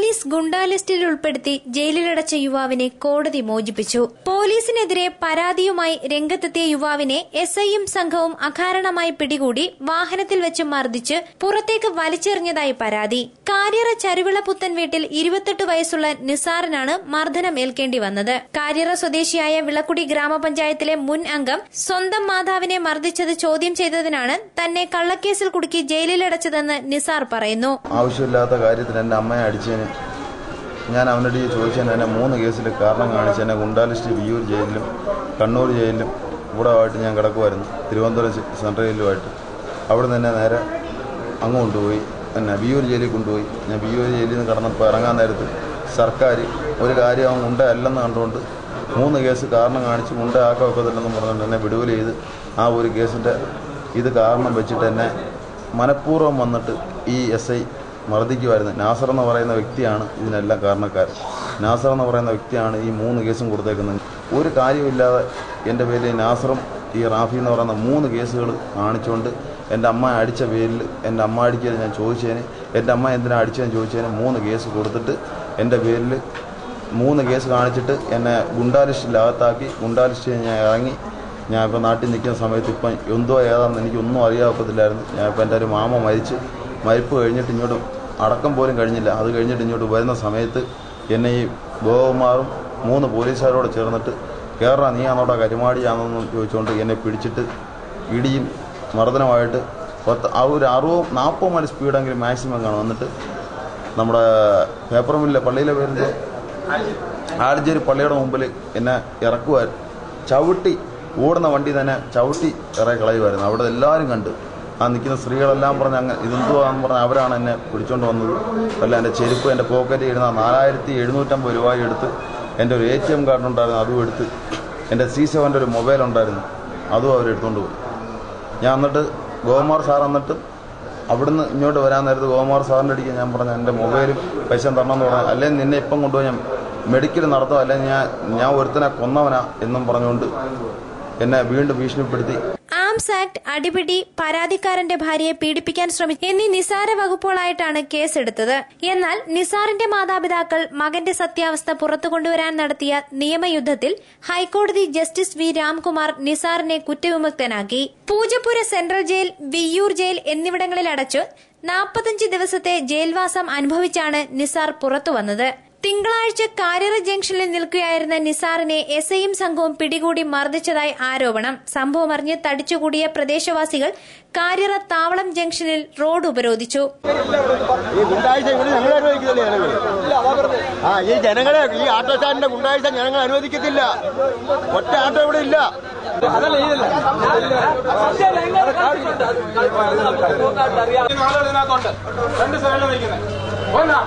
Police ഗുണ്ടാ ലിസ്റ്റിൽ ഉൾപ്പെടുത്തി ജയിലിലടച്ച യുവാവിനെ കോടതി മോചിപ്പിച്ചു പോലീസിനെതിരെ പരാതിയുമായി രംഗത്തെത്തിയ യുവാവിനെ എസ് ഐയും സംഘവും അകാരണമായി പിടികൂടി വാഹനത്തിൽ വെച്ച് മർദ്ദിച്ച് പുറത്തേക്ക് വലിച്ചെറിഞ്ഞതായി പരാതി കാര്യറ ചരുവിള പുത്തൻ വീട്ടിൽ ഇരുപത്തെട്ട് വയസ്സുള്ള നിസാറിനാണ് മർദ്ദനം ഏൽക്കേണ്ടി വന്നത് കാര്യറ സ്വദേശിയായ വിളക്കുടി ഗ്രാമപഞ്ചായത്തിലെ മുൻ അംഗം സ്വന്തം മാതാവിനെ മർദ്ദിച്ചത് ചോദ്യം ചെയ്തതിനാണ് തന്നെ കള്ളക്കേസിൽ കുടുക്കി ജയിലിലടച്ചതെന്ന് നിസാർ പറയുന്നു ആവശ്യമില്ലാത്ത കാര്യത്തിന് എൻ്റെ അമ്മയെ അടിച്ചതിന് ഞാൻ അവനോട് ചോദിച്ചതിന് എന്നെ മൂന്ന് കേസിൽ കാരണം കാണിച്ച് എന്നെ ഗുണ്ടാലിസ്റ്റ് വിയൂർ ജയിലിലും കണ്ണൂർ ജയിലിലും കൂടെ ആയിട്ട് ഞാൻ കിടക്കുമായിരുന്നു തിരുവനന്തപുരം സെ- സെൻട്രൽ ജയിലുമായിട്ട് അവിടെ നിന്ന് എന്നെ നേരെ അങ്ങ് കൊണ്ടുപോയി എന്നെ വിയൂർ ജയിലിൽ കൊണ്ടുപോയി ഞാൻ വിയൂർ ജയിലിൽ നിന്ന് കടന്നപ്പോൾ ഇറങ്ങാൻ നേരത്ത് സർക്കാർ ഒരു കാര്യം അവൻ ഉണ്ടല്ലെന്ന് കണ്ടുകൊണ്ട് മൂന്ന് കേസ് കാരണം കാണിച്ച് ഉണ്ടയാക്കാൻ ഒക്കത്തില്ലെന്ന് പറഞ്ഞുകൊണ്ട് എന്നെ വിടുതൽ ചെയ്ത് ആ ഒരു കേസിൻ്റെ ഇത് കാരണം വെച്ചിട്ട് എന്നെ മനഃപൂർവ്വം വന്നിട്ട് ഈ എസ് ഐ മർദ്ദിക്കുമായിരുന്നു നാസർ എന്ന് പറയുന്ന വ്യക്തിയാണ് ഇതിനെല്ലാം കാരണക്കാരൻ നാസർ എന്ന് പറയുന്ന വ്യക്തിയാണ് ഈ മൂന്ന് കേസും കൊടുത്തേക്കുന്നത് ഒരു കാര്യമില്ലാതെ എൻ്റെ പേരിൽ നാസറും ഈ റാഫി എന്ന് പറയുന്ന മൂന്ന് കേസുകൾ കാണിച്ചുകൊണ്ട് എൻ്റെ അമ്മ അടിച്ച പേരിൽ എൻ്റെ അമ്മ അടിക്കൽ ഞാൻ ചോദിച്ചതിന് എൻ്റെ അമ്മ എന്തിനാ അടിച്ചതെന്ന് ചോദിച്ചതിന് മൂന്ന് കേസ് കൊടുത്തിട്ട് എൻ്റെ പേരിൽ മൂന്ന് കേസ് കാണിച്ചിട്ട് എന്നെ ഗുണ്ടാലിസ്റ്റിലകത്താക്കി ഗുണ്ടാലിസ്റ്റിൽ ഞാൻ ഇറങ്ങി ഞാൻ ഇപ്പോൾ നാട്ടിൽ നിൽക്കുന്ന സമയത്ത് ഇപ്പം എന്തോ ഏതാണെന്ന് എനിക്കൊന്നും അറിയാപ്പത്തില്ലായിരുന്നു ഞാൻ ഇപ്പം എൻ്റെ ഒരു മാമ മരിച്ച് മരിപ്പ് കഴിഞ്ഞിട്ട് ഇങ്ങോട്ട് അടക്കം പോലും കഴിഞ്ഞില്ല അത് കഴിഞ്ഞിട്ട് ഇങ്ങോട്ട് വരുന്ന സമയത്ത് എന്നെ ഈ ഗോകുമാറും മൂന്ന് പോലീസുകാരോട് ചേർന്നിട്ട് കയറാ നീ ആണോടാ കരിമാടിയാണെന്ന് ചോദിച്ചുകൊണ്ട് എന്നെ പിടിച്ചിട്ട് ഇടിയും മർദ്ദനമായിട്ട് പത്ത് ആ ഒരു അറുപത് നാൽപ്പത് മൈൽ സ്പീഡെങ്കിലും മാക്സിമം കാണും എന്നിട്ട് നമ്മുടെ പേപ്പർ മില്ല് പള്ളിയിലെ പേരിൻ്റെ ആലഞ്ചേരി പള്ളിയുടെ മുമ്പിൽ എന്നെ ഇറക്കുമായിരുന്നു ചവിട്ടി ഓടുന്ന വണ്ടി തന്നെ ചവിട്ടി ഇറക്കി കളയുമായിരുന്നു അവിടെ എല്ലാവരും കണ്ട് ആ നിൽക്കുന്ന സ്ത്രീകളെല്ലാം പറഞ്ഞ് അങ്ങനെ ഇതെന്തുവാന്ന് പറഞ്ഞ് അവരാണ് എന്നെ പിടിച്ചോണ്ട് വന്നത് അല്ല എൻ്റെ ചെരുപ്പ് എൻ്റെ പോക്കറ്റിൽ ഇടുന്ന നാലായിരത്തി എഴുന്നൂറ്റമ്പത് രൂപ എടുത്ത് എൻ്റെ ഒരു എ ടി എം കാർഡ് ഉണ്ടായിരുന്നു അതും എടുത്ത് എൻ്റെ സി സെവൻ്റെ ഒരു മൊബൈൽ ഉണ്ടായിരുന്നു അതും അവരെടുത്തുകൊണ്ട് പോയി ഞാൻ എന്നിട്ട് ഗോകുമാർ സാർ എന്നിട്ട് അവിടുന്ന് ഇങ്ങോട്ട് വരാൻ നേരത്ത് ഗോകുമാർ സാറിൻ്റെ അടിക്ക് ഞാൻ പറഞ്ഞു എൻ്റെ മൊബൈലും പൈസ തരണമെന്ന് പറഞ്ഞു അല്ലെങ്കിൽ നിന്നെ ഇപ്പം കൊണ്ടുപോയി ഞാൻ മെഡിക്കൽ നടത്തും അല്ലെങ്കിൽ ഞാൻ ഞാൻ ഒരുത്തനെ കൊന്നവനാ എന്നും പറഞ്ഞുകൊണ്ട് എന്നെ വീണ്ടും ഭീഷണിപ്പെടുത്തി ആംസ് ആക്ട് അടിപിടി പരാതിക്കാരന്റെ ഭാര്യയെ പീഡിപ്പിക്കാൻ ശ്രമിച്ചു എന്നീ നിസാര വകുപ്പുകളായിട്ടാണ് കേസെടുത്തത് എന്നാൽ നിസാറിന്റെ മാതാപിതാക്കൾ മകന്റെ സത്യാവസ്ഥ പുറത്തു കൊണ്ടുവരാൻ നടത്തിയ നിയമയുദ്ധത്തിൽ ഹൈക്കോടതി ജസ്റ്റിസ് വി രാംകുമാർ നിസാറിനെ കുറ്റവിമുക്തനാക്കി Poojappura central jail Viyyur jail എന്നിവിടങ്ങളിൽ അടച്ചു നാൽപ്പത്തഞ്ച് ദിവസത്തെ ജയിൽവാസം അനുഭവിച്ചാണ് നിസാർ പുറത്തുവന്നത് തിങ്കളാഴ്ച കാരറ ജംഗ്ഷനിൽ നിൽക്കുകയായിരുന്ന നിസാറിനെ എസ് ഐയും സംഘവും പിടികൂടി മർദ്ദിച്ചതായി ആരോപണം സംഭവം അറിഞ്ഞ് തടിച്ചുകൂടിയ പ്രദേശവാസികൾ കാരിറ താവളം ജംഗ്ഷനിൽ റോഡ് ഉപരോധിച്ചു ഈ ഗുണ്ടാഴ്ച ഇവിടെ ഞങ്ങൾ അനുവദിക്കുന്നില്ല ജനങ്ങൾ ആ ഈ ജനങ്ങളെ ഈ ആട്ടോക്കാരന്റെ ഗുണ്ടാഴ്ച ഞങ്ങൾ അനുവദിക്കത്തില്ല ഒറ്റ ആട്ടോ ഇവിടെ ഇല്ല ഇതിനകത്തുണ്ട് രണ്ട് സൈഡിൽ നിൽക്കുന്നത് ഒന്നാ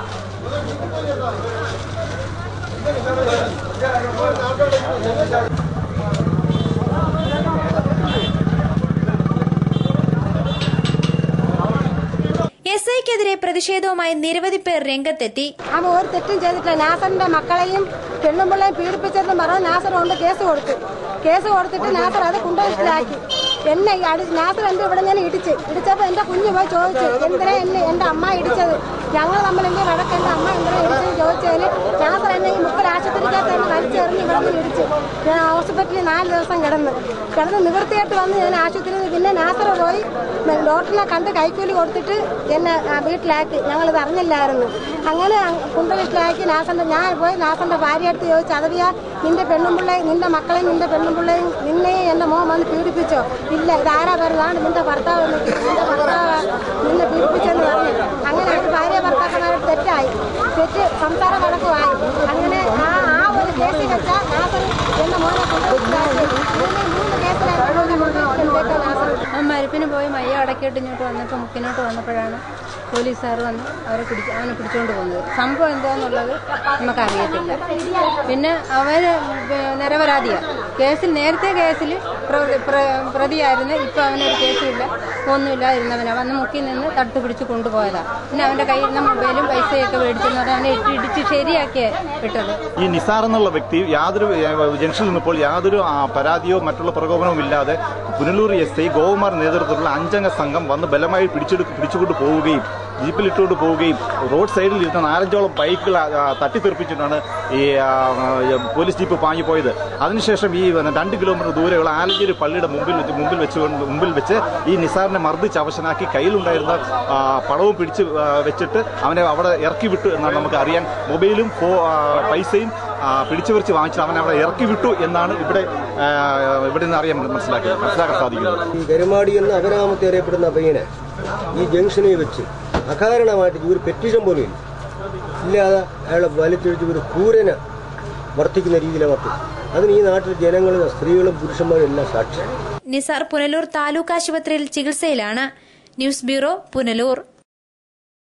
എസ് ഐക്കെതിരെ പ്രതിഷേധവുമായി നിരവധി പേർ രംഗത്തെത്തി അവൻ ഒരു തെറ്റും ചെയ്തിട്ടില്ല നാസറിന്റെ മക്കളെയും പെണ്ണുമ്പിള്ളയും പീഡിപ്പിച്ചെന്ന് പറഞ്ഞ് നാസർ കൊണ്ട് കേസ് കൊടുത്തു കേസ് കൊടുത്തിട്ട് നാസർ അത് കുണ്ടലിസ്റ്റിലാക്കി എന്നെ ഈ അടി നാസർ എന്റെ ഇവിടെ ഞാൻ ഇടിച്ച് ഇടിച്ചപ്പോ എന്റെ കുഞ്ഞു പോയി ചോദിച്ചു എന്തിനാ എന്നെ എന്റെ അമ്മ ഇടിച്ചത് ഞങ്ങൾ തമ്മിൽ എന്റെ വഴക്ക് എന്റെ അമ്മ എന്തിനാ ഇടിച്ചത് ചോദിച്ചതിന് നാസർ എന്നെ ഈ മുക്കൽ ആശുപത്രിക്കകത്ത് എന്നെ വലിച്ചെറിഞ്ഞ് ഇവിടെ നിന്ന് ഇടിച്ച് ഞാൻ ഹോസ്പിറ്റലിൽ നാല് ദിവസം കിടന്ന് കിടന്ന് നിവൃത്തിയായിട്ട് വന്ന് ഞാൻ ആശുപത്രിയിൽ പിന്നെ നാസർ പോയി ഡോക്ടറിനെ കണ്ട് കൈക്കൂലി കൊടുത്തിട്ട് എന്നെ ആ, വീട്ടിലാക്കി ഞങ്ങളിത് അറിഞ്ഞില്ലായിരുന്നു അങ്ങനെ കുണ്ടലിസ്റ്റിലാക്കി നാസന്റെ ഞാൻ പോയി നാസന്റെ ഭാര്യ അടുത്ത് ചോദിച്ചു അതവിയാ നിന്റെ പെണ്ണുമ്പിള്ളയും നിന്റെ മക്കളെയും നിന്റെ പെണ്ണുമ്പിള്ളയും നിന്നെയും എന്റെ മോൻ വന്ന് പീഡിപ്പിച്ചോ ഇല്ല ഇതാരാ വരുന്നതാണ് നിന്റെ ഭർത്താവ് എന്ന്. നിന്റെ ഭർത്താവ് നിന്നെ പീഡിപ്പിച്ചെന്ന് പറഞ്ഞു അങ്ങനെ അവർ ഭാര്യ ഭർത്താക്കന്മാരുടെ തെറ്റായി തെറ്റ് സംസാര വഴക്കുമായി അങ്ങനെ ആ ആ ഒരു കേസിൽ വെച്ചാൽ നാസർ എന്റെ മോനെ കൊണ്ടുപോയി ഇതിനെ മൂന്ന് കേസിലായിരുന്നു നാസർ അവൻ മരപ്പിന് പോയി മയ്യ അടക്കിയിട്ട് ഇങ്ങോട്ട് വന്നപ്പോൾ മുക്കിനോട്ട് വന്നപ്പോഴാണ് പോലീസുകാർ വന്ന് അവരെ പിടിച്ച് അവനെ പിടിച്ചുകൊണ്ട് പോകുന്നത് സംഭവം എന്താണെന്നുള്ളത് നമുക്കറിയത്തില്ല പിന്നെ അവർ നിരപരാധിയാണ് കേസിൽ നേരത്തെ കേസിൽ പ്ര- പ്ര- പ്രതിയായിരുന്നു ഇപ്പോൾ അവനൊരു കേസുമില്ല ഒന്നുമില്ലാതിരുന്നവനാണ് വന്ന് മുക്കി നിന്ന് തട്ട് പിടിച്ച് കൊണ്ടുപോയതാണ് പിന്നെ അവൻ്റെ കയ്യിൽ നിന്ന് മൊബൈലും പൈസയൊക്കെ മേടിച്ചെന്ന് പറഞ്ഞാൽ അവനെ ഇട്ട് ഇടിച്ച് ശരിയാക്കിയാണ് വിട്ടത് ഈ നിസാർ എന്നുള്ള വ്യക്തി യാതൊരു ഏഹ്, ജംഗ്ഷനിൽ നിന്നപ്പോൾ യാതൊരു ആ, പരാതിയോ മറ്റുള്ള പ്രകോപനവും ഇല്ലാതെ പുനലൂർ എസ് ഐ ഗോകുമാർ നേതൃത്വത്തിലുള്ള അഞ്ചംഗ സംഘം വന്ന് ബലമായി പിടിച്ചെടു പിടിച്ചുകൊണ്ട് പോവുകയും ജീപ്പിൽ ഇട്ടുകൊണ്ട് പോവുകയും റോഡ് സൈഡിൽ ഇരുന്ന നാലഞ്ചോളം ബൈക്കുകൾ ആ, ആ, തട്ടിത്തെറിപ്പിച്ചിട്ടാണ് ഈ ആ, ആ, പോലീസ് ജീപ്പ് പാഞ്ഞു പോയത് അതിനുശേഷം ഈ പിന്നെ രണ്ട് കിലോമീറ്റർ ദൂരെയുള്ള ആലഞ്ചേരി പള്ളിയുടെ മുമ്പിൽ വെച്ച് മുമ്പിൽ വെച്ച് മുമ്പിൽ വെച്ച് ഈ നിസാറിനെ മർദ്ദിച്ച് അവശനാക്കി കയ്യിലുണ്ടായിരുന്ന ആ, പണവും പിടിച്ച് ആ, വെച്ചിട്ട് അവനെ അവിടെ ഇറക്കി വിട്ടു എന്നാണ് നമുക്ക് അറിയാൻ മൊബൈലും ഫോ- ആ, പൈസയും ആ, പിടിച്ചു പറിച്ച് വാങ്ങിച്ചിട്ട് അവനെ അവിടെ ഇറക്കി വിട്ടു എന്നാണ് ഇവിടെ ആ, ഇവിടെ നിന്ന് അറിയാൻ മനസ്സിലാക്കി മനസ്സിലാക്കാൻ സാധിക്കുന്നത് ഈ കരുമാടി എന്ന അപരാമത്തെ അറിയപ്പെടുന്ന പയ്യനെ ഈ ജംഗ്ഷനിൽ വെച്ച് അകാരണമായിട്ട് ഒരു പെറ്റീഷൻ പോലും ഇല്ല ഇല്ലാതെ അയാളെ വലിച്ചൊഴിച്ച് ഒരു ക്രൂരന് വർത്തിക്കുന്ന രീതിയിലാണ് വർത്തിക്കും അതിന് ഈ നാട്ടിൽ ജനങ്ങളും സ്ത്രീകളും പുരുഷന്മാരും എല്ലാം സാക്ഷി നിസാർ പുനലൂർ താലൂക്ക് ആശുപത്രിയിൽ ചികിത്സയിലാണ് ന്യൂസ് ബ്യൂറോ പുനലൂർ